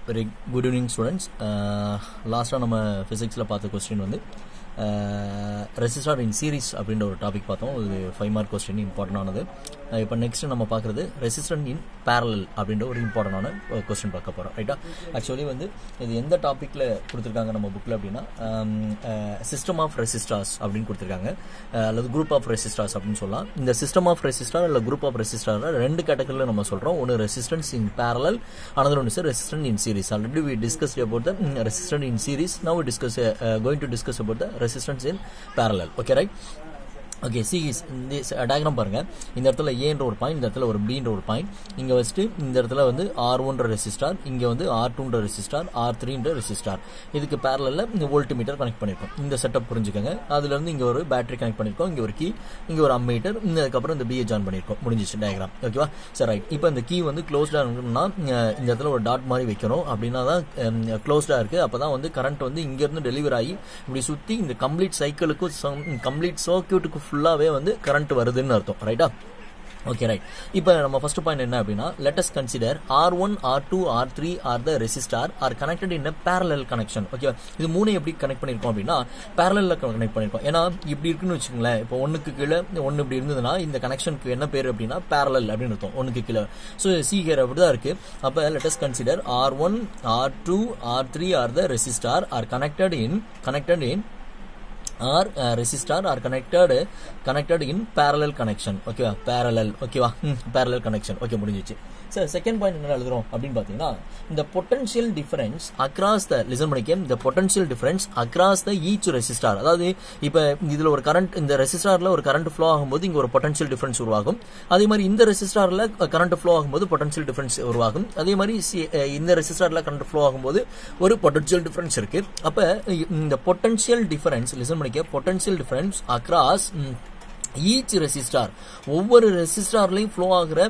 very good evening students லாஸ்ட்டாக நம்ம ஃபிசிக்ஸில் பார்த்த கொஸ்டின் வந்து ரெசிஸ்டார் இன் சீரிஸ் அப்படின்ற ஒரு டாபிக் பார்த்தோம் இது ஃபைவ் மார்க் கொஸ்டின் இம்பார்ட்டண்டானது இப்போ நெக்ஸ்ட் நம்ம பார்க்குறது ரெசிஸ்டன்ட் இன் பேரலல் அப்படின்ற ஒரு இம்பார்ட்டண்டான கொஸ்டின் பார்க்க போகிறோம் ரைட்டா ஆக்சுவலி வந்து இது எந்த டாப்பிக்கில் கொடுத்துருக்காங்க நம்ம புக்கில் அப்படின்னா சிஸ்டம் ஆஃப் ரெசிஸ்டார்ஸ் அப்படின்னு கொடுத்துருக்காங்க அல்லது குரூப் ஆஃப் ரெசிஸ்டார்ஸ் அப்படின்னு சொல்லலாம் இந்த சிஸ்டம் ஆஃப் ரெசிஸ்டார் இல்லை குரூப் ஆஃப் ரெசிஸ்டார் ரெண்டு கேட்டகரியில் நம்ம சொல்கிறோம் ஒன்று resistance in parallel another one is a resistant in series already we discussed about the mm, resistant in series now we discuss uh, uh, going to discuss about the resistance in parallel okay right okay see இந்த diagram பாருங்க இந்த இடத்துல ஏன்ற ஒரு point இந்த இடத்துல ஒரு பின்ற ஒரு பாயிண்ட் இங்கே வச்சுட்டு இந்த இடத்துல வந்து ஆர் ஒன்ற ரெசிஸ்டார் இங்கே வந்து ஆர் டூன்ற ரெசிஸ்டார் ஆர் த்ரீன்ற ரெசிஸ்டார் இதுக்கு பேரலில் இந்த வோல்ட் மீட்டர் கனெக்ட் பண்ணியிருக்கோம் இந்த செட்டப் புரிஞ்சுக்கோங்க அதுல இருந்து இங்கே ஒரு பேட்டரி கனெக்ட் பண்ணியிருக்கோம் இங்கே ஒரு கீ இங்கே ஒரு அம்மீட்டர் அதுக்கப்புறம் இந்த பிஏ ஜாயின் பண்ணியிருக்கோம் முடிஞ்சிச்சு டயக்ராம் ஓகேவா சரி ரைட் இப்போ இந்த கீ வந்து க்ளோஸ்டாக இருக்கணும்னா இந்த இடத்துல ஒரு டாட் மாதிரி வைக்கணும் அப்படின்னா தான் க்ளோஸ்டாக இருக்குது அப்போ தான் வந்து கரண்ட் வந்து இங்கேருந்து டெலிவர் ஆகி இப்படி சுற்றி இந்த கம்ப்ளீட் சைக்கிளுக்கும் கம்ப்ளீட் சர்க்கியூட்டுக்கு ஃபுல்லாகவே வந்து கரண்ட் வருதுன்னு அர்த்தம் ரைட்டா ஓகே ரைட் இப்போ நம்ம ஃபர்ஸ்ட் பாயிண்ட் என்ன அப்படின்னா let's consider R one R two R three R the resistor are connected in parallel connection okay இது மூணு எப்படி கனெக்ட் பண்ணியிருக்கோம் அப்படின்னா பேரலில் கனெக்ட் பண்ணியிருக்கோம் ஏன்னா இப்படி இருக்குன்னு வச்சுக்கோங்களேன் இப்போ ஒன்றுக்கு கீழே ஒன்று இப்படி இருந்ததுன்னா இந்த கனெக்ஷனுக்கு என்ன பேர் அப்படின்னா பேரலல் அப்படின்னு அர்த்தம் ஒன்றுக்கு கீழே ஸோ சி ஹியர் அப்படி தான் இருக்கு அப்போ let's consider R one R two R three R the resistor are connected in connected in are resistor are connected connected in parallel connection ஓகேவா பேரலல் ஓகேவா பேரலல் கனெக்ஷன் ஓகே முடிஞ்சிச்சு sir second point என்ன எழுதுறோம் அப்படின்னு பார்த்தீங்கன்னா இந்த potential difference across the listen பண்ணிக்க இந்த potential difference across the each resistor அதாவது இப்போ இதில் ஒரு கரண்ட் இந்த ரெசிஸ்டாரில் ஒரு கரண்ட் ஃப்ளோ ஆகும்போது இங்கே ஒரு பொட்டன்ஷியல் டிஃபரன்ஸ் உருவாகும் அதே மாதிரி இந்த ரெசிஸ்டாரில் கரண்ட் ஃப்ளோ ஆகும்போது பொட்டன்ஷியல் டிஃபரன்ஸ் உருவாகும் அதே மாதிரி இந்த ரெசிஸ்டாரில் கரண்ட் ஃப்ளோ ஆகும்போது ஒரு பொட்டன்ஷியல் டிஃபரன்ஸ் இருக்கு அப்போ இந்த பொட்டன்ஷியல் டிஃபரன்ஸ் லிசன் பண்ணிக்க potential difference across each resistor ஒவ்வொரு ரெசிஸ்டார்லையும் ஃப்ளோ ஆகிற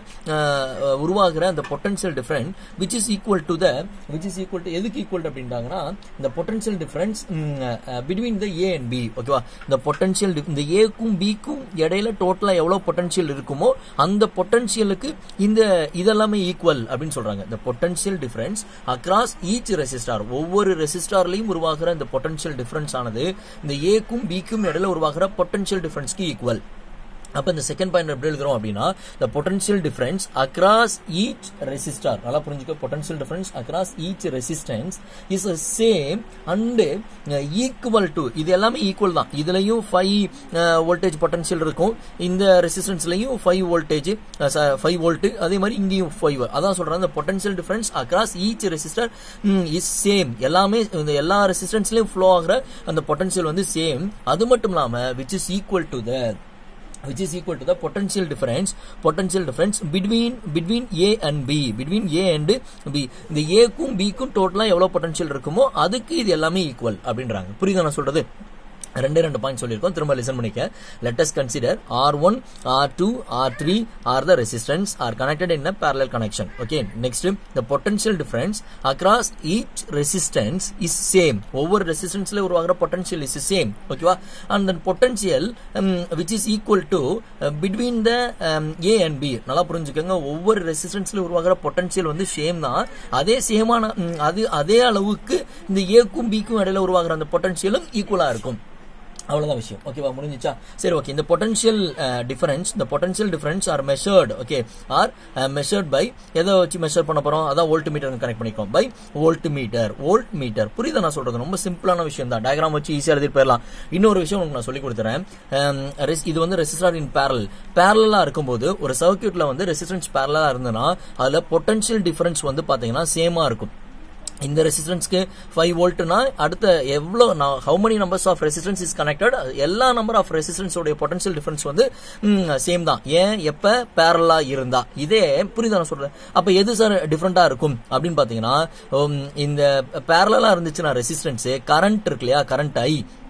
உருவாகிற அந்த potential difference which is equal to the which is equal to எதுக்கு ஈக்குவல் அப்படின்றாங்கன்னா இந்த potential difference between the A and B ஓகேவா இந்த பொட்டன்ஷியல் இந்த ஏக்கும் பிக்கும் இடையில டோட்டலா எவ்வளவு பொட்டன்ஷியல் இருக்குமோ அந்த பொட்டன்ஷியலுக்கு இந்த இதெல்லாமே ஈக்குவல் அப்படின்னு சொல்றாங்க இந்த potential difference across each resistor ஒவ்வொரு ரெசிஸ்டார்லையும் உருவாகிற இந்த பொட்டன்ஷியல் டிஃபரன்ஸ் ஆனது இந்த ஏக்கும் பிக்கும் இடையில உருவாகிற பொட்டன்ஷியல் டிஃபரன்ஸ்க்கு ஈக்குவல் அப்ப இந்த செகண்ட் பாயிண்ட் எப்படி எழுதுறோம் அப்படின்னா the potential difference across each resistor நல்லா புரிஞ்சுக்க potential difference across each resistance is same and equal to இது எல்லாமே ஈக்குவல் தான் இதுலயும் ஃபைவ் வோல்டேஜ் பொட்டன்ஷியல் இருக்கும் இந்த ரெசிஸ்டன்ஸ்லயும் ஃபைவ் வோல்டேஜ் ஃபைவ் வோல்ட் அதே மாதிரி இங்கேயும் ஃபைவ் அதான் சொல்றாங்க இந்த potential difference across each resistor is same எல்லாமே இந்த எல்லா ரெசிஸ்டன்ஸ்லயும் ஃப்ளோ ஆகிற அந்த பொட்டன்ஷியல் வந்து சேம் அது மட்டும் இல்லாம which is equal to the which is equal to the potential difference potential difference between between A and B between A and B இந்த A க்கும் B க்கும் டோட்டலா எவ்வளவு பொட்டன்ஷியல் இருக்குமோ அதுக்கு இது எல்லாமே ஈக்குவல் அப்படின்றாங்க புரியுதா நான் சொல்றது ரெண்டு ரெண்டு பாயிண்ட் சொல்லியிருக்கோம் திரும்ப லிசன் பண்ணிக்க let us consider R one R two R three R the resistance are connected in parallel connection okay next the potential difference across each resistance is same ஒவ்வொரு ரெசிஸ்டன்ஸ்ல உருவாகிற பொட்டன்ஷியல் இஸ் சேம் ஓகேவா and then potential which is equal to between the A and B நல்லா புரிஞ்சுக்கோங்க ஒவ்வொரு ரெசிஸ்டன்ஸ்ல உருவாகிற potential வந்து சேம் தான் அதே சேமான அது அதே அளவுக்கு இந்த ஏக்கும் பிக்கும் இடையில உருவாகிற அந்த பொட்டன்ஷியலும் ஈக்குவலா இருக்கும் அவ்வளவுதான் விஷயம் ஓகேவா முடிஞ்சிச்சா சரி ஓகே இந்த பொட்டன்ஷியல் டிஃபரன்ஸ் இந்த potential difference are measured okay are measured by எதை வச்சு மெஷர் பண்ண போறோம் அதான் வோல்ட் மீட்டர் கனெக்ட் பண்ணிக்கோம் by volt meter volt meter புரியுதா நான் சொல்றது ரொம்ப சிம்பிளான விஷயம் தான் டயக்ராம் வச்சு ஈஸியா எழுதி போயிடலாம் இன்னொரு விஷயம் உங்களுக்கு நான் சொல்லி கொடுத்துறேன் இது வந்து ரெசிஸ்டார் இன் பேரல் பேரலா இருக்கும்போது ஒரு சர்க்கியூட்ல வந்து ரெசிஸ்டன்ஸ் பேரலா இருந்ததுன்னா அதுல பொட்டன்ஷியல் டிஃபரன்ஸ் வந்து பாத்தீங்கன்னா சேமா இருக்கும் இந்த ரெசிஸ்டன்ஸ்க்கு ஃபைவ் வோல்ட்னா அடுத்த எவ்வளோ how many numbers of resistance is connected எல்லா நம்பர் ஆஃப் ரெசிஸ்டன்ஸோடைய பொட்டன்ஷியல் டிஃபரன்ஸ் வந்து சேம் தான் ஏன் எப்ப பேரலா இருந்தா இதே புரியுதா நான் சொல்றேன் அப்ப எது சார் டிஃப்ரெண்டா இருக்கும் அப்படின்னு பாத்தீங்கன்னா இந்த பேரலா இருந்துச்சுன்னா ரெசிஸ்டன்ஸ் கரண்ட் இருக்கு இல்லையா கரண்ட் ஐ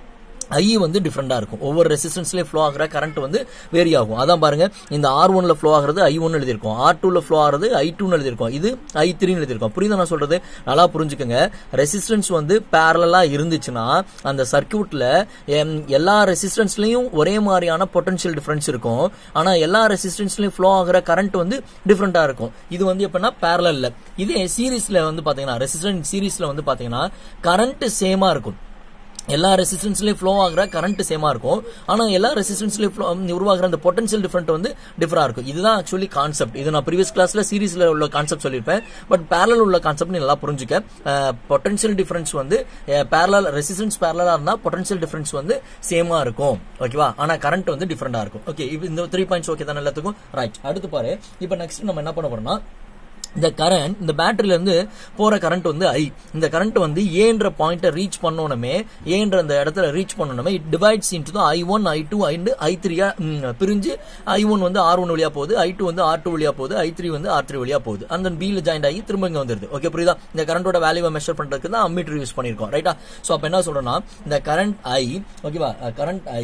ஐ வந்து டிஃப்ரெண்டா இருக்கும் ஒவ்வொரு ரெசிஸ்டன்ஸ்லயும் ஃப்ளோ ஆகிற கரண்ட் வந்து வேரி ஆகும் அதான் பாருங்க இந்த ஆர் ஒன்ல ஃப்ளோ ஆகுறது ஐ ஒன் எழுதியிருக்கோம் ஆர் டூல ஃப்ளோ ஆகுறது ஐ டூன்னு எழுதியிருக்கோம் இது ஐ த்ரீன்னு எழுதியிருக்கோம் புரியுதா நான் சொல்றது நல்லா புரிஞ்சுக்கோங்க ரெசிஸ்டன்ஸ் வந்து பேரலா இருந்துச்சுன்னா அந்த சர்க்கியூட்ல எல்லா ரெசிஸ்டன்ஸ்லயும் ஒரே மாதிரியான பொட்டன்ஷியல் டிஃபரன்ஸ் இருக்கும் ஆனா எல்லா ரெசிஸ்டன்ஸ்லயும் ஃப்ளோ ஆகிற கரண்ட் வந்து டிஃப்ரெண்டா இருக்கும் இது வந்து எப்படின்னா பேரலல்ல இதே சீரீஸ்ல வந்து பாத்தீங்கன்னா ரெசிஸ்டன்ஸ் சீரீஸ்ல வந்து பாத்தீங்கன்னா கரண்ட் சேமா இருக்கும் எல்லா ரெசிஸ்டன்ஸ்லயும் ஃப்ளோ ஆகிற கரண்ட் சேமா இருக்கும் ஆனா எல்லா ரெசிஸ்டன்ஸ்லயும் உருவாகிற அந்த பொட்டன்ஷியல் டிஃபரெண்ட் வந்து டிஃபரா இருக்கும் இதுதான் ஆக்சுவலி கான்செப்ட் இது நான் ப்ரீவியஸ் கிளாஸ்ல சீரீஸ்ல உள்ள கான்செப்ட் சொல்லியிருப்பேன் பட் பேரலல் உள்ள கான்செப்ட் நல்லா புரிஞ்சுக்க பொட்டன்ஷியல் டிஃபரன்ஸ் வந்து பேரலல் ரெசிஸ்டன்ஸ் பேரலா இருந்தா பொட்டன்ஷியல் டிஃபரன்ஸ் வந்து சேமா இருக்கும் ஓகேவா ஆனா கரண்ட் வந்து டிஃபரெண்டா இருக்கும் ஓகே இந்த த்ரீ பாயிண்ட்ஸ் ஓகே தானே எல்லாத்துக்கும் ரைட் அடுத்து பாரு இப்போ நெக்ஸ்ட் நம்ம என்ன பண்ண போறோம்னா இந்த கரண்ட் இந்த பேட்டரியில இருந்து போற கரண்ட் வந்து ஐ இந்த கரண்ட் வந்து ஏன்ற பாயிண்ட்டை ரீச் பண்ணணுமே ஏன்ற அந்த இடத்துல ரீச் பண்ணணுமே it divides into I one I two and I த்ரீயா பிரிஞ்சு ஐ ஒன் வந்து ஆர் ஒன் வழியா போகுது ஐ டூ வந்து ஆர் டூ வழியா போகுது ஐ த்ரீ வந்து ஆர் த்ரீ வழியா போகுது அந்த பியில் ஜாயின் ஆகி திரும்ப இங்க வந்துருது ஓகே புரியுதா இந்த கரண்டோட வேல்யூவை மெஷர் பண்றதுக்கு தான் அம்மீட்டர் யூஸ் பண்ணிருக்கோம் ரைட்டா சோ அப்ப என்ன சொல்றோம்னா இந்த கரண்ட் ஐ ஓகேவா கரண்ட் ஐ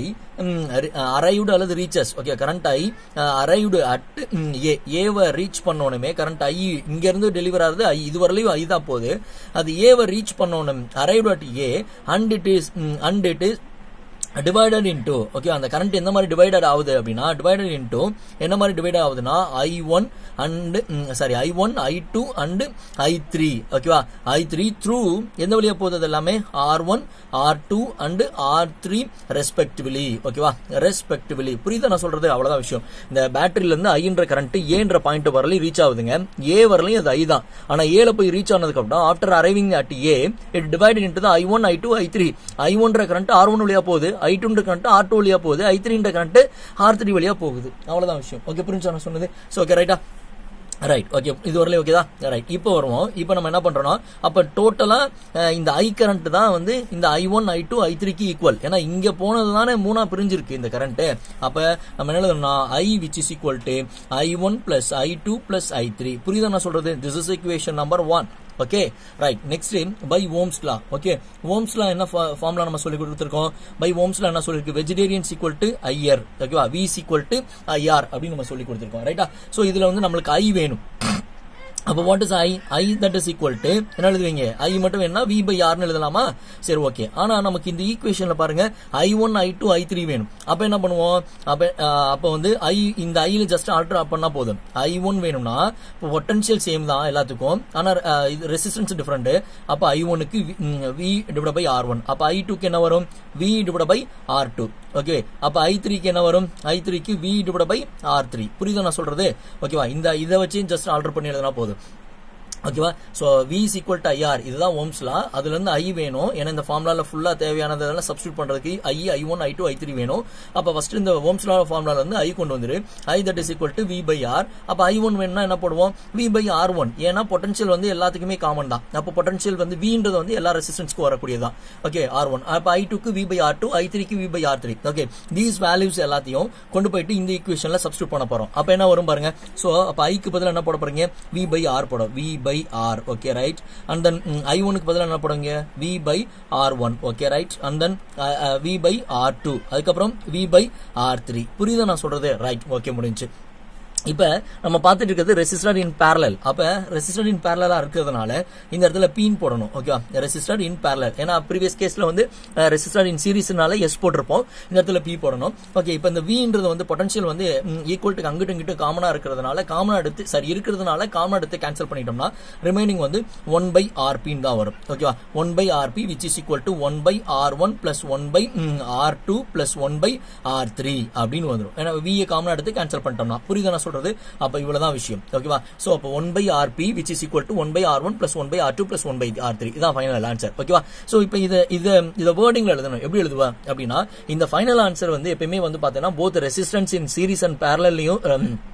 அரையுடு அல்லது reaches okay current I arrived at A ஏவை ரீச் பண்ணணுமே கரண்ட் ஐ இங்க இருந்து டெலிவர் ஆகுது ஐ இது வரலையும் ஐ தான் போகுது அது ஏவை ரீச் பண்ணணும் arrived at A and it is and it is divided into okay அந்த கரண்ட் எந்த மாதிரி டிவைடட் ஆகுது அப்படின்னா டிவைடட் இன்டூ என்ன மாதிரி டிவைட் ஆகுதுன்னா I one and sorry I one I two and I three ஓகேவா ஐ த்ரீ த்ரூ எந்த வழியா போகுது அது எல்லாமே R one R two and R three respectively ஓகேவா ரெஸ்பெக்டிவ்லி புரியுதா நான் சொல்றது அவ்வளவுதான் விஷயம் இந்த பேட்டரியில இருந்து ஐன்ற கரண்ட் ஏன்ற பாயிண்ட் வரலையும் ரீச் ஆகுதுங்க ஏ வரலையும் அது ஐ தான் ஆனா ஏல போய் ரீச் ஆனதுக்கு அப்புறம் after arriving at A it divide into I one I two I three I ஒன்ற கரண்ட் ஆர் ஒன் வழியா போகுது ஐ டூன்ற கரண்ட் ஆர் டூ வழியா போகுது ஐ த்ரீன்ற கரண்ட் ஆர் த்ரீ வழியா போகுது அவ்வளவுதான் விஷயம் ஓகே புரிஞ்சு நான் சொன்னது ஸோ ஓகே ரைட்டா ரைட் ஓகே இது வரலையும் ஓகேதா ரைட் இப்போ வருவோம் இப்போ நம்ம என்ன பண்றோம்னா அப்ப டோட்டலா இந்த ஐ கரண்ட் தான் வந்து இந்த ஐ ஒன் ஐ டூ ஐ த்ரீக்கு ஈக்குவல் ஏன்னா இங்க போனது தானே மூணா பிரிஞ்சிருக்கு இந்த கரண்ட் அப்ப நம்ம என்ன எழுதணும்னா I which is equal to I one plus I two plus I three புரியுதா நான் சொல்றது this is equation number one okay right next by Ohm's law okay Ohm's law என்ன ஃபார்முலா நம்ம சொல்லி கொடுத்துருக்கோம் பை ஓம்ஸ் லா என்ன சொல்லிருக்கு வெஜிடேரியன்ஸ் ஈக்குவல் டு ஐஆர் ஓகேவா வி ஈக்குவல் டு ஐஆர் அப்படின்னு நம்ம சொல்லி கொடுத்துருக்கோம் ரைட்டா ஸோ இதுல வந்து நம்மளுக்கு ஐ வேணும் அப்போ what is I I that is equal to என்ன எழுதுவீங்க ஐ மட்டும் வேணா வி பை ஆர்னு எழுதலாமா சரி ஓகே ஆனா நமக்கு இந்த ஈக்குவேஷன்ல பாருங்க I one I two I three வேணும் அப்ப என்ன பண்ணுவோம் அப்ப அப்ப வந்து ஐ இந்த ஐல ஜஸ்ட் ஆல்டர் பண்ணா போதும் ஐ ஒன் வேணும்னா இப்போ பொட்டன்ஷியல் சேம் தான் எல்லாத்துக்கும் ஆனா இது ரெசிஸ்டன்ஸ் டிஃபரெண்ட் அப்ப ஐ ஒனுக்கு V divide by R one அப்ப ஐ டூக்கு என்ன வரும் V divide by R two okay அப்ப ஐ த்ரீக்கு என்ன வரும் ஐ த்ரீக்கு V divide by R three புரியுதா நான் சொல்றது ஓகேவா இந்த இதை வச்சு ஜஸ்ட் ஆல்டர் பண்ணி எழுதினா போதும் ஓகேவா so V is equal to IR இதுதான் ஓம்ஸ்லா அதுல இருந்து ஐ வேணும் ஏன்னா இந்த ஃபார்முலால ஃபுல்லா தேவையானதெல்லாம் சப்ஸ்டியூட் பண்றதுக்கு I I one I two I three வேணும் அப்ப ஃபர்ஸ்ட் இந்த ஓம்ஸ்லா ஃபார்முலால இருந்து ஐ கொண்டு வந்துரு I that is equal to V by R அப்ப ஐ ஒன் வேணும்னா என்ன போடுவோம் வி பை ஆர் ஒன் ஏன்னா பொட்டன்ஷியல் வந்து எல்லாத்துக்குமே காமன் தான் அப்போ பொட்டன்ஷியல் வந்து வின்றது வந்து எல்லா ரெசிஸ்டன்ஸ்க்கு வரக்கூடியதான் ஓகே ஆர் ஒன் அப்ப ஐ டூக்கு V by R two I த்ரீக்கு V by R three okay these values எல்லாத்தையும் கொண்டு போயிட்டு இந்த ஈக்குவேஷன்ல சப்ஸ்டியூட் பண்ண போறோம் அப்ப என்ன வரும் பாருங்க சோ அப்ப ஐக்கு பதிலா என்ன போட போறீங்க வி பை ஆர் போடும் V by R okay right and then I ஒனுக்கு பதிலாக என்ன போடுங்க V by R one okay right and then V by R two அதுக்கப்புறம் வி பை ஆர் த்ரீ புரியுதா நான் சொல்றது ரைட் ஓகே முடிஞ்சு இப்ப நம்ம பார்த்துட்டு இருக்கிறது ரெசிஸ்டர் இன் பேரலல் அப்ப ரெசிஸ்டர் இன் பேரலா இருக்கிறதுனால இந்த இடத்துல பீன் போடணும் ஓகேவா ரெசிஸ்டர் இன் பேரலல் ஏன்னா ப்ரீவியஸ் கேஸ்ல வந்து ரெசிஸ்டர் இன் சீரிஸ்னால எஸ் போட்டிருப்போம் இந்த இடத்துல பி போடணும் ஓகே இப்போ இந்த வின்றது வந்து பொட்டன்ஷியல் வந்து ஈக்குவல் டு அங்கிட்டு இங்கிட்டு காமனா இருக்கிறதுனால காமனா எடுத்து சரி இருக்கிறதுனால காமனா எடுத்து கேன்சல் பண்ணிட்டோம்னா ரிமைனிங் வந்து ஒன் பை ஆர் பின்னு தான் வரும் ஓகேவா one by R P which is equal to one by R one plus one by R two plus one by R three அப்படின்னு வந்துடும் ஏன்னா விஏ காமனா எடுத்து கேன்சல் பண்ணிட்டோம்னா புரியுதா நான் சொல்றது அப்ப இவ்வளவுதான் விஷயம் ஓகேவா சோ அப்ப one by R P which is equal to one by R one plus one by R two plus one by R three இதான் ஃபைனல் ஆன்சர் ஓகேவா சோ இப்போ இதை இதை இதை வேர்டிங்ல எழுதணும் எப்படி எழுதுவா அப்படின்னா இந்த ஃபைனல் ஆன்சர் வந்து எப்பயுமே வந்து பாத்தீங்கன்னா both resistance in series and பேரலையும்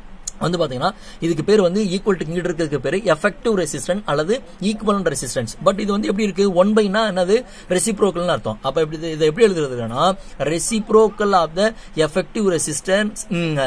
வந்து பாத்தீங்கன்னா இதுக்கு பேர் வந்து ஈக்குவல் டு இங்கிட்ட இருக்கிறதுக்கு பேர் எஃபெக்டிவ் ரெசிஸ்டன்ட் அல்லது ஈக்குவலன்ட் ரெசிஸ்டன்ஸ் பட் இது வந்து எப்படி இருக்கு ஒன் பைனா என்னது ரெசிப்ரோக்கல்னு அர்த்தம் அப்ப எப்படி இது- இதை எப்படி எழுதுறதுன்னா reciprocal of the effective resistance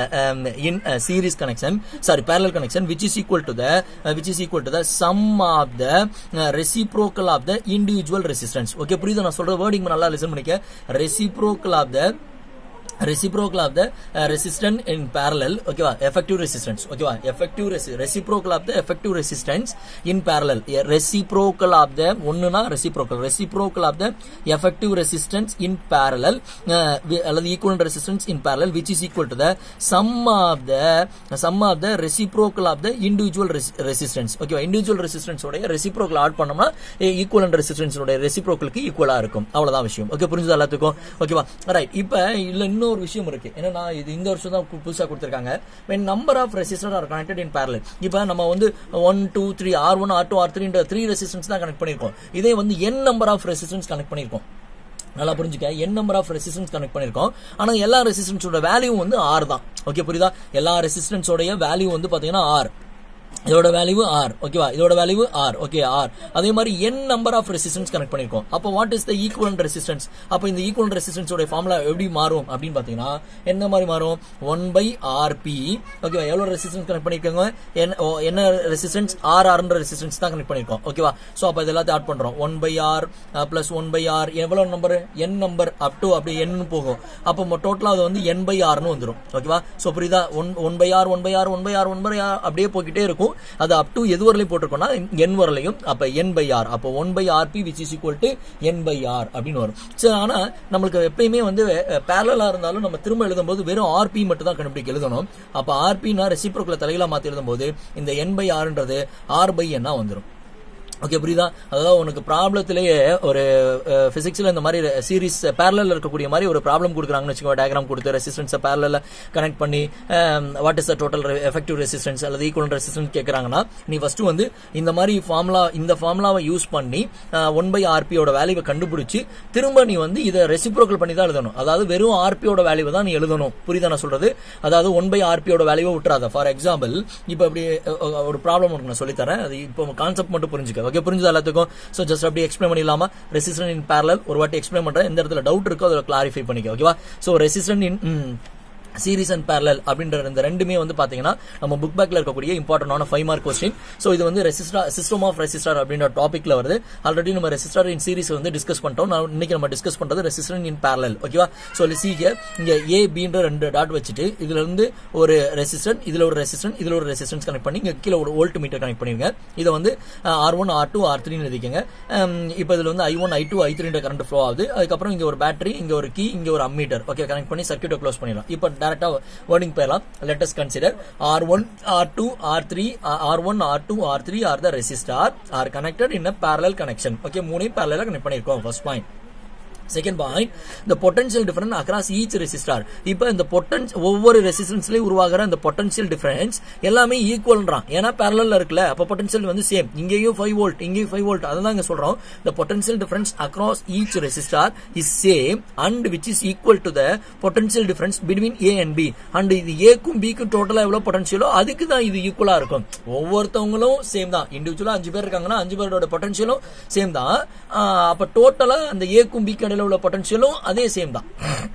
in series connection sorry parallel connection which is equal to the uh, which is equal to the sum of the uh, reciprocal of the individual resistance okay புரியுதா நான் சொல்ற wording நல்லா listen பண்ணிக்க reciprocal of the reciprocal of the uh, resistance in parallel ஓகேவா effective resistance ஓகேவா effective resi- reciprocal of the effective resistance in parallel A reciprocal of the ஒண்ணுனா reciprocal reciprocal of the effective resistance in parallel uh, wi- அல்லது equivalent resistance in parallel which is equal to the sum of the sum of the reciprocal of the individual res- resistance ஓகேவா individual resistance உடைய reciprocal add பண்ணோம்னா equivalent resistance உடைய reciprocalக்கு ஈக்குவலா இருக்கும் அவ்வளவுதான் விஷயம் okay புரிஞ்சது எல்லாத்துக்கும் ஓகேவா ரைட் இப்போ இல்ல இன்னொரு விஷயம் இருக்கு என்னன்னா இது இந்த வருஷம் தான் கு- புதுசா கொடுத்திருக்காங்க when number of resistors are connected in parallel இப்போ நம்ம வந்து one two three R one R two R three three resistance தான் கனெக்ட் பண்ணிருக்கோம் இதே வந்து n number of resistance connect பண்ணிருக்கோம் நல்லா புரிஞ்சுக்க n number of resistance connect பண்ணிருக்கோம் ஆனா எல்லா ரெசிஸ்டன்ஸோட வேல்யூ வந்து ஆர் தான் ஓகே புரியுதா எல்லா ரெசிஸ்டன்ஸோடைய வேல்யூ வந்து பாத்தீங்கன்னா ஆர் இதோட வேல்யூ ஆர் ஓகேவா இதோட வேல்யூ ஆர் ஓகே ஆர் அதே மாதிரி n number of resistance connect பண்ணிருக்கோம் அப்போ what is the equivalent resistance அப்போ இந்த ஈக்குவலன்ட் ரெசிஸ்டன்ஸோட ஃபார்முலா எப்படி மாறும் அப்படின்னு பாத்தீங்கன்னா என்ன மாதிரி மாறும் ஒன் பை ஆர்பி ஓகேவா எவ்வளவு ரெசிஸ்டன்ஸ் கனெக்ட் பண்ணிருக்காங்க என்ன ஓ, என்ன ரெசிஸ்டன்ஸ் ஆர் ஆர்ன்ற ரெசிஸ்டன்ஸ் தான் கனெக்ட் பண்ணிருக்கோம் ஓகேவா சோ அப்போ இது எல்லாத்தையும் ஆட் பண்றோம் one by R plus one by R எவ்வளவு number n number up to அப்படி n போகும் அப்போ டோட்டலா அது வந்து n பை ஆர்னு வந்துரும் ஓகேவா சோ புரியுதா one one by R one by R one by R one by R அப்படியே போய்கிட்டே இருக்கும் அது அப் டு எது வரலையும் போட்டிருக்கோம்னா n வரலையும் அப்ப n பை ஆர் அப்போ one by R P which is equal to n by R அப்படின்னு வரும் சரி ஆனா நம்மளுக்கு எப்பயுமே வந்து பேரலா இருந்தாலும் நம்ம திரும்ப எழுதும்போது வெறும் ஆர்பி மட்டும் தான் கண்டுபிடிக்க எழுதணும் அப்ப ஆர்பினா ரெசிப்ரோக்கல தலையில மாத்தி எழுதும்போது இந்த n பை ஆர்ன்றது ஆர் பை என்ன வந்துரும் ஓகே புரியுதா அதாவது உனக்கு ப்ராப்ளத்திலேயே ஒரு பிசிக்ஸ்ல இந்த மாதிரி சீரிஸ் பேரலல் இருக்கக்கூடிய மாதிரி ஒரு ப்ராப்ளம் கொடுக்குறாங்கன்னு வச்சுக்கோ டயக்ராம் கொடுத்து ரெசிஸ்டன்ஸை பேரலில் கனெக்ட் பண்ணி what is the total effective resistance அல்லது ஈக்குவல் ரெசிஸ்டன்ஸ் கேட்குறாங்கன்னா நீ ஃபர்ஸ்ட் வந்து இந்த மாதிரி ஃபார்முலா இந்த ஃபார்முலாவை யூஸ் பண்ணி ஒன் பை ஆர்பியோட வேல்யூவை கண்டுபிடிச்சு திரும்ப நீ வந்து இதை ரெசிப்ரோக்கல் பண்ணி தான் எழுதணும் அதாவது வெறும் ஆர்பியோட வேல்யூவை தான் நீ எழுதணும் புரியுதா நான் சொல்றது அதாவது ஒன் பை ஆர்பியோட வேல்யூவை விட்டுறாத ஃபார் எக்ஸாம்பிள் இப்போ அப்படி அஹ், ஒரு ப்ராப்ளம் உனக்கு நான் சொல்லித்தரேன் அது இப்போ கான்செப்ட் மட்டும் புரிஞ்சுக்க ஓகே புரிஞ்சுது எல்லாத்துக்கும் ஸோ ஜஸ்ட் அப்படி எக்ஸ்பிளைன் பண்ணிடலாமா ரெசிஸ்டன் இன் பேரலல் ஒரு வாட்டி எக்ஸ்பிளைன் பண்றேன் எந்த இடத்துல டவுட் இருக்கோ அதில் கிளாரிஃபை பண்ணிக்க ஓகேவா so resistance in series and parallel அப்படின்ற இந்த ரெண்டுமே வந்து பாத்தீங்கன்னா நம்ம புக் பேக்ல இருக்கக்கூடிய இம்பார்ட்டன்டான ஃபைவ் மார்க் கொஸ்டின் ஸோ இது வந்து ரெசிஸ்டர் சிஸ்டம் ஆஃப் ரெசிஸ்டர் அப்படின்ற டாபிக்ல வருது ஆல்ரெடி நம்ம ரெசிஸ்டர் இன் சீரிஸ் வந்து டிஸ்கஸ் பண்ணிட்டோம் நான் இன்னைக்கு நம்ம டிஸ்கஸ் பண்றது ரெசிஸ்டர் இன் பேரலல் ஓகேவா ஸோ சீக்க இங்க ஏ பின்ற ரெண்டு டாட் வச்சுட்டு இதுல இருந்து ஒரு ரெசிஸ்டன் இதுல ஒரு ரெசிஸ்டன் இதுல ஒரு ரெசிஸ்டன்ஸ் கனெக்ட் பண்ணி இங்க கீழே ஒரு வோல்ட் மீட்டர் கனெக்ட் பண்ணிருங்க இதை வந்து R one R two R த்ரீன்னு எழுதிக்கங்க இப்போ இதுல வந்து I one I two I த்ரீன்ற கரண்ட் ஃப்ளோ ஆகுது அதுக்கப்புறம் இங்க ஒரு பேட்டரி இங்க ஒரு கீ இங்க ஒரு அம்மீட்டர் ஓகே கனெக்ட் பண்ணி சர்க்கியூட்டை க்ளோஸ் பண்ணிடலாம் இப்போ டேரக்டா வேர்டிங் போயிடலாம் let us consider R one R two R three R one R two R three R the resistor are connected in a parallel connection okay மூணையும் பேரலா connect பண்ணிருக்கோம் first point second point the potential difference across each resistor இப்போ இந்த potence ஒவ்வொரு ரெசிஸ்டன்ஸ்லயும் உருவாகிற இந்த potential difference எல்லாமே ஈக்குவல்ன்றான் ஏன்னா பேரலல்ல இருக்குல்ல அப்ப பொட்டன்ஷியல் வந்து சேம் இங்கேயும் ஃபைவ் வோல்ட் இங்கேயும் ஃபைவ் வோல்ட் அதான் இங்க சொல்றோம் the potential difference across each resistor is same and which is equal to the potential difference between A and B and இது ஏக்கும் பிக்கும் டோட்டலா எவ்வளவு பொட்டன்ஷியலோ அதுக்கு தான் இது ஈக்குவலா இருக்கும் ஒவ்வொருத்தவங்களும் சேம் தான் இண்டிவிஜுவலா அஞ்சு பேர் இருக்காங்கன்னா அஞ்சு பேரோட பொட்டன்ஷியலும் சேம் தான் ஆஹ் அப்ப டோட்டலா அந்த ஏக்கும் பிக்கும் இடையில உள்ள பொட்டன்ஷியலும் அதே சேம் தான்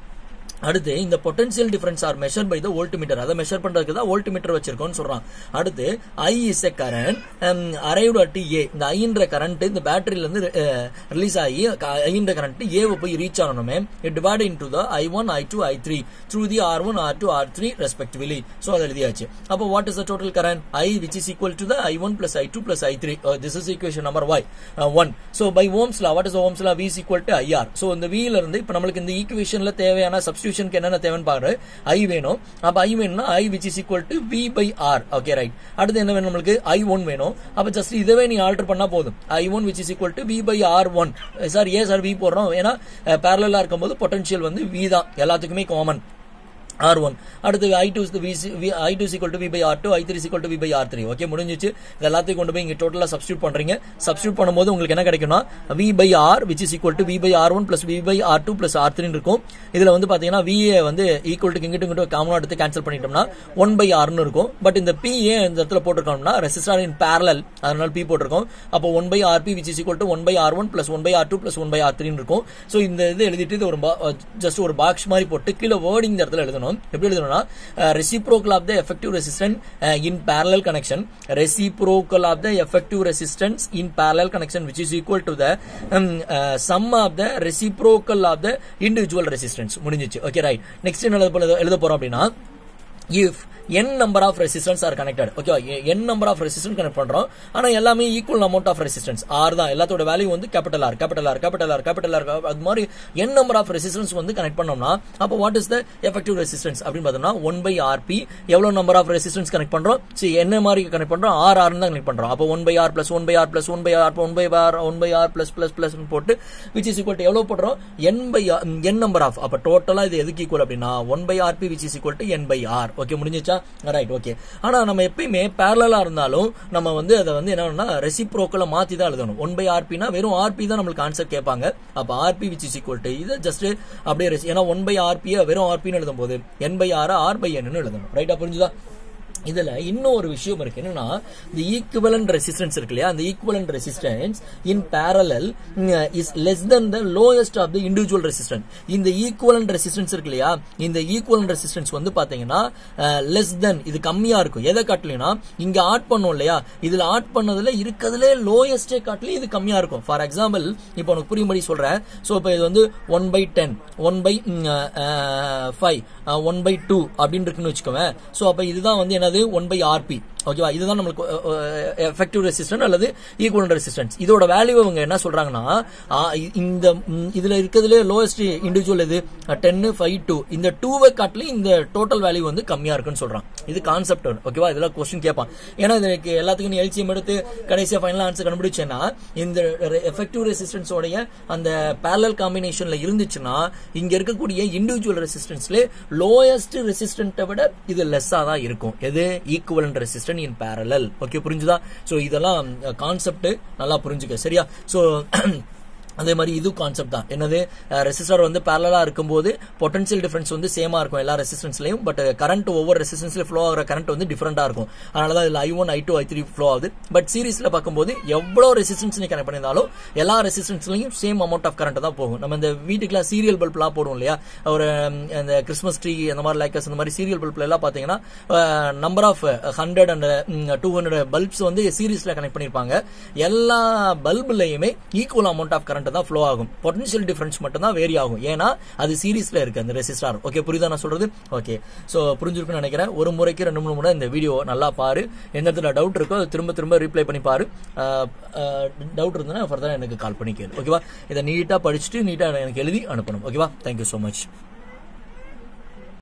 அடுத்து இந்த potential difference R measure by the volt meter அதை மெஷர் பண்றதுக்கு தான் வோல்ட் மீட்டர் வச்சிருக்கோம்னு சொல்றான் அடுத்து I is a current arrived at A இந்த ஐன்ற கரண்ட் இந்த பேட்டரியில இருந்து ரிலீஸ் ஆகி ஐன்ற கரண்ட் ஏவை போய் ரீச் ஆகணுமே it divide into the I one I two I three through the R one R two R three respectively so அது எழுதியாச்சு அப்போ what is the total current I which is equal to the I one plus I two plus I three this is equation number Y one so by Ohm's law what is Ohm's law V is equal to IR so இந்த வில இருந்து இப்போ நம்மளுக்கு இந்த ஈக்குவேஷன்ல தேவையான சப்ஸ்டியூஷனுக்கு என்னென்ன தேவைன்னு பாக்குறது ஐ வேணும் அப்ப ஐ வேணும்னா I which is equal to V by R okay right அடுத்து என்ன வேணும் நம்மளுக்கு ஐ ஒன் வேணும் அப்ப ஜஸ்ட் இதவே நீ ஆல்டர் பண்ணா போதும் I one which is equal to V by R one sir ஏன் சார் வி போடுறோம் ஏன்னா பேரலா இருக்கும்போது பொட்டன்ஷியல் வந்து வி தான் எல்லாத்துக்குமே காமன் ஆர் ஒன் அடுத்து I two I two equal to V by R two I three equal to V by R three okay முடிஞ்சிச்சு இது எல்லாத்தையும் கொண்டு போய் இங்க டோட்டலா சப்ஸ்டியூட் பண்றீங்க சப்ஸ்டியூட் பண்ணும்போது உங்களுக்கு என்ன கிடைக்கும்னா V by R which is equal to V by R one plus V by R two plus R three இருக்கும் இதுல வந்து பாத்தீங்கன்னா வி வந்து ஈக்குவல் டு இங்கிட்டு இங்கிட்டு காமனா எடுத்து கேன்சல் பண்ணிட்டோம்னா ஒன் பை ஆர்னு இருக்கும் பட் இந்த பி ஏன் இந்த இடத்துல போட்டிருக்கோம்னா ரெசிஸ்டார் இன் பேரலல் அதனால பி போட்டிருக்கோம் அப்போ one by R P which is equal to one by R one plus one by R two plus one by R three இருக்கும் ஸோ இந்த இது எழுதிட்டு இது ஒரு ஜஸ்ட் ஒரு பாக்ஸ் மாதிரி போட்டு கீழே வேர்டிங் இந்த இடத்துல எழுதணும் எப்படி எழுதணும்னா reciprocal of the effective resistance uh, in parallel connection reciprocal of the effective resistance in parallel connection which is equal to the um, uh, sum of the reciprocal of the individual resistance முடிஞ்சிச்சு okay right next என்ன எழுத போ- எழுத போறோம் அப்படின்னா if n number of resistance are connected okay n number of resistance connect பண்றோம் ஆனா எல்லாமே equal amount of resistance r தான் எல்லாத்தோட வேல்யூ வந்து capital R capital R capital R capital R அது மாதிரி n number of resistance வந்து connect பண்ணோம்னா அப்போ what is the effective resistance அப்படின்னு பார்த்தோம்னா ஒன் பை ஆர்பி எவ்வளவு நம்பர் ஆஃப் ரெசிஸ்டன்ஸ் கனெக்ட் பண்றோம் சரி என்ன மாதிரி கனெக்ட் பண்றோம் ஆர் ஆர் தான் கனெக்ட் பண்றோம் அப்போ one by R plus one by R plus one by R one by R one by R plus plus plus போட்டு விச் இஸ் ஈக்குவல் டு எவ்வளவு போடுறோம் N by N number of அப்ப டோட்டலா இது எதுக்கு ஈக்குவல் அப்படின்னா one by R P which is equal to N by R okay முடிஞ்சிச்சா right okay ஆனா நம்ம எப்பயுமே பேரலா இருந்தாலும் நம்ம வந்து அதை வந்து என்னன்னா ரெசிப்ரோக்கல மாத்தி தான் எழுதணும் ஒன் பை ஆர்பினா வெறும் ஆர்பி தான் நம்மளுக்கு ஆன்சர் கேட்பாங்க அப்ப R P which is equal to இது ஜஸ்ட் அப்படியே resi- ஏன்னா ஒன் பை ஆர்பியை வெறும் ஆர்பின்னு எழுதும் போது N by R R by என்னு எழுதணும் ரைட்டா புரிஞ்சுதா இதுல இன்னும் ஒரு விஷயம் இருக்கு என்னன்னா இந்த ஈக்குவலன்ட் ரெசிஸ்டன்ஸ் இருக்கு இல்லையா அந்த equivalent resistance in parallel is less than the lowest of the individual resistance இந்த ஈக்குவலன்ட் ரெசிஸ்டன்ஸ் இருக்கு இல்லையா இந்த ஈக்குவலன்ட் ரெசிஸ்டன்ஸ் வந்து பாத்தீங்கன்னா லெஸ் தென் இது கம்மியா இருக்கும் எதை காட்டலைன்னா இங்க ஆட் பண்ணோம் இல்லையா இதுல ஆட் பண்ணதுல இருக்கிறதுல லோயஸ்டே காட்டிலும் இது கம்மியா இருக்கும் ஃபார் எக்ஸாம்பிள் இப்போ உனக்கு புரியும்படி சொல்றேன் சோ இப்போ இது வந்து one by ten one by five one by two அப்படின்னு இருக்குன்னு வச்சுக்கோவேன் ஸோ அப்போ இதுதான் வந்து என்னது ஒன் பை ஆர்பி ஓகேவா இதுதான் நம்மளுக்கு எஃபெக்டிவ் ரெசிஸ்டன்ஸ் அல்லது ஈக்குவல் ரெசிஸ்டன்ஸ் இதோட வேல்யூ அவங்க என்ன சொல்றாங்கன்னா ஆ, இ- இந்த ம், இதுல இருக்கிறதுல லோயஸ்ட் இண்டிவிஜுவல் இது டென்னு ஃபைவ் டூ இந்த டூவை காட்டிலும் இந்த டோட்டல் வேல்யூ வந்து கம்மியா இருக்குன்னு சொல்றான் இது கான்செப்ட் ஓகேவா இதெல்லாம் கொஸ்டின் கேட்பான் ஏன்னா இதுக்கு எல்லாத்துக்கும் நீ எல்சிஎம் எடுத்து கடைசியா ஃபைனல் ஆன்சர் கண்டுபிடிச்சேன்னா இந்த எஃபெக்டிவ் ரெசிஸ்டன்ஸோடைய அந்த பேரலல் காம்பினேஷன்ல இருந்துச்சுன்னா இங்க இருக்கக்கூடிய இண்டிவிஜுவல் ரெசிஸ்டன்ஸ்ல லோயஸ்ட் ரெசிஸ்டன்ட்டை விட இது லெஸ்ஸா தான் இருக்கும் எது equivalent resistant in parallel okay புரிஞ்சுதா சோ இதெல்லாம் கான்செப்ட் நல்லா புரிஞ்சுக்க சரியா சோ அதே மாதிரி இது கான்செப்ட் தான் என்னது ரெசிஸ்டர் வந்து பேரலா இருக்கும்போது பொட்டன்ஷியல் டிஃபரன்ஸ் வந்து சேமா இருக்கும் எல்லா ரெசிஸ்டன்ஸ்லயும் பட் கரண்ட் ஒவ்வொரு ரெசிஸ்டன்ஸ்ல ஃப்ளோ ஆகிற கரண்ட் வந்து டிஃபரெண்டா இருக்கும் அதனால தான் இதுல I one I two I three flow ஆகுது பட் சீரிஸ்ல பார்க்கும்போது எவ்வளவு ரெசிஸ்டன்ஸ் நீ கனெக்ட் பண்ணியிருந்தாலும் எல்லா ரெசிஸ்டன்ஸ்லயும் சேம் அமௌண்ட் ஆஃப் கரண்ட் தான் போகும் நம்ம இந்த வீட்டுக்குலாம் சீரியல் பல்ப்லாம் போடுவோம் இல்லையா ஒரு ம், இந்த கிறிஸ்மஸ் ட்ரீ அந்த மாதிரி லைக்கஸ் அந்த மாதிரி சீரியல் பல்ப்ல எல்லாம் பாத்தீங்கன்னா number of hundred and two hundred bulbs வந்து சீரிஸ்ல கனெக்ட் பண்ணிருப்பாங்க எல்லா பல்புலயுமே ஈக்குவல் அமௌண்ட் ஆஃப் கரண்ட் தான் ஃப்ளோ ஆகும் பொட்டன்ஷியல் டிஃபரன்ஸ் மட்டும் தான் வேரி ஆகும் ஏன்னா அது சீரிஸ்ல இருக்கு அந்த ரெசிஸ்டார் ஓகே புரியுதா நான் சொல்றது ஓகே சோ புரிஞ்சிருக்குன்னு நினைக்கிறேன் ஒரு முறைக்கு ரெண்டு மூணு முறை இந்த வீடியோ நல்லா பாரு எந்த இடத்துல டவுட் இருக்கோ அதை திரும்ப திரும்ப ரீப்ளை பண்ணி பாரு டவுட் இருந்ததுன்னா ஃபர்தரா எனக்கு கால் பண்ணி கேளு ஓகேவா இதை நீட்டா படிச்சுட்டு நீட்டா எனக்கு எழுதி அனுப்பணும் ஓகேவா தேங்க்யூ ஸோ மச்